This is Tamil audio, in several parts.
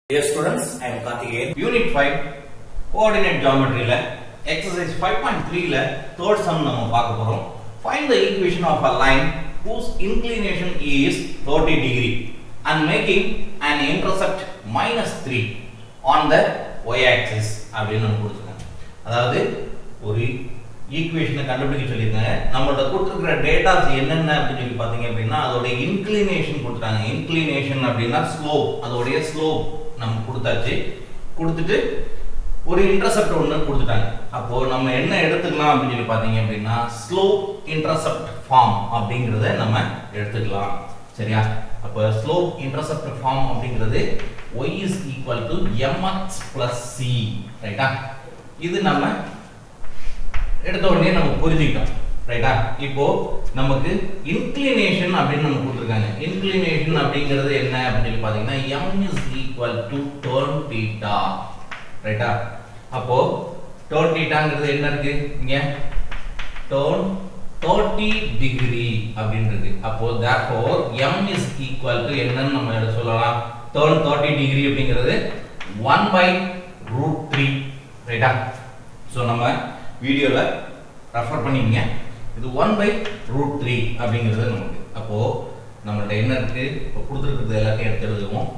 Dear students, I am Karthikeyan. Unit 5 Coordinate Geometry ல exercise 5.3 ல third sum நம்ம பார்க்க போறோம். Find the equation of a line whose inclination is 30 degree and making an intercept minus 3 on the y axis அப்படின்னு நம்ம கொடுத்துருக்காங்க. அதாவது ஒரு ஈக்குவேஷனை கண்டுபிடிக்க சொல்லியிருக்காங்க நம்மளோட கொடுத்துருக்கிற டேட்டாஸ் என்னென்ன அப்படின்னு சொல்லி பார்த்தீங்க அப்படின்னா அதோட இன்க்ளினேஷன் கொடுத்துட்டாங்க இன்க்ளினேஷன் அப்படின்னா ஸ்லோப் அதோடைய ஸ்லோப் நம்ம கொடுத்தாச்சு கொடுத்துட்டு ஒரு இன்டர்செப்ட் ஒன்று கொடுத்துட்டாங்க அப்போ நம்ம என்ன எடுத்துக்கலாம் அப்படின்னு சொல்லி பார்த்தீங்க அப்படின்னா ஸ்லோப் இன்டர்செப்ட் ஃபார்ம் அப்படிங்கிறத நம்ம எடுத்துக்கலாம் சரியா அப்போ ஸ்லோப் இன்டர்செப்ட் ஃபார்ம் அப்படிங்கிறது y is equal to mx plus c ரைட்டா இது நம்ம எடுத்த உடனே நம்ம புரிஞ்சுக்கிட்டோம் ரைட்டா இப்போ நமக்கு இன்க்ளினேஷன் அப்படின்னு நம்ம கொடுத்துருக்காங்க இன்க்ளினேஷன் அப்படிங்கிறது என்ன அப்படின்னு சொல்லி பார்த்தீங்கன்னா m is equal to turn theta ரைட்டா அப்போ turn thetaங்கிறது என்ன இருக்கு இங்க turn 30 டிகிரி அப்படின்னு இருக்கு அப்போ therefore m is equal to என்னன்னு நம்ம எடுத்து சொல்லலாம் turn 30 டிகிரி அப்படிங்கிறது 1 by root 3 ரைட்டா ஸோ நம்ம வீடியோவில் ரெஃபர் பண்ணிங்க இது ஒன் பை ரூட் த்ரீ அப்படிங்கிறது நமக்கு அப்போ நம்மள்ட்ட என்ன இருக்கு இப்போ கொடுத்துருக்கிறது எல்லாத்தையும் எடுத்து எழுதுவோம்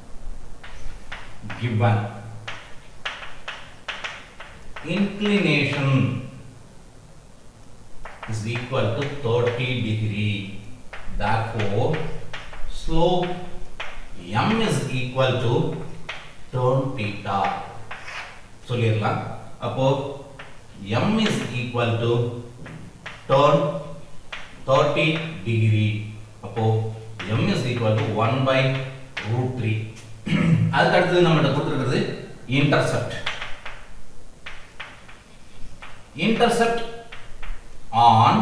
given inclination is equal to 30 degree therefore slope m is equal to turn theta சொல்லிடலாம் அப்போ m is equal to turn 30 degree அப்போ m is equal to 1 by root 3 அதுக்கு அடுத்தது நம்மகிட்ட கொடுத்துருக்கிறது intercept intercept on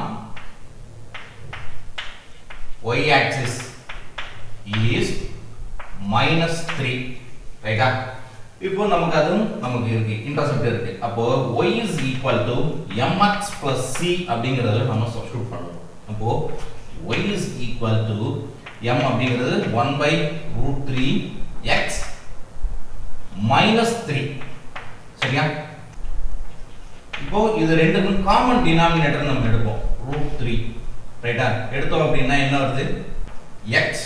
y axis is minus 3 ரைட்டா இப்போ நமக்கு அதுவும் நமக்கு இருக்கு இன்டர்செப்ட் இருக்கு அப்போ y is equal to mx plus c அப்படிங்கறத நம்ம சப்ஸ்டிட்யூட் பண்ணுவோம் அப்போ y is equal to m அப்படிங்கிறது 1 by root 3 x minus 3 சரியா இப்போ இது ரெண்டுக்கும் காமன் டினாமினேட்டர் நம்ம எடுப்போம் ரூட் த்ரீ ரைட்டா எடுத்தோம் அப்படின்னா என்ன வருது X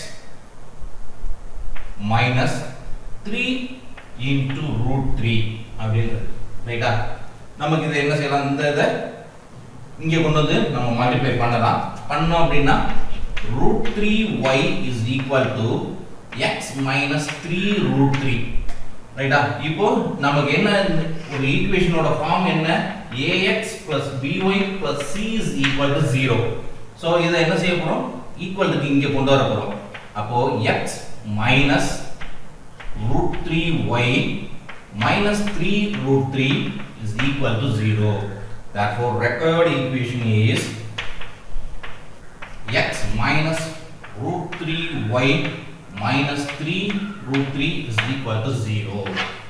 minus three into root three அப்படின்றது ரைட்டா நமக்கு இதை என்ன செய்யலாம் இந்த இதை இங்கே கொண்டு வந்து நம்ம மல்டிப்ளை பண்ணலாம் பண்ணோம் அப்படின்னா root three Y is equal to X minus three root three ரைட்டா இப்போ நமக்கு என்ன ஒரு ஈக்குவேஷனோட ஃபார்ம் என்ன ax plus by plus c is equal to 0 so இதை என்ன செய்ய போறோம் ஈக்குவலுக்கு இங்க கொண்டு வர போறோம் அப்போ x minus root 3y minus 3 root 3 is equal to 0 therefore required equation is x minus root 3y minus 3 root 3 is equal to 0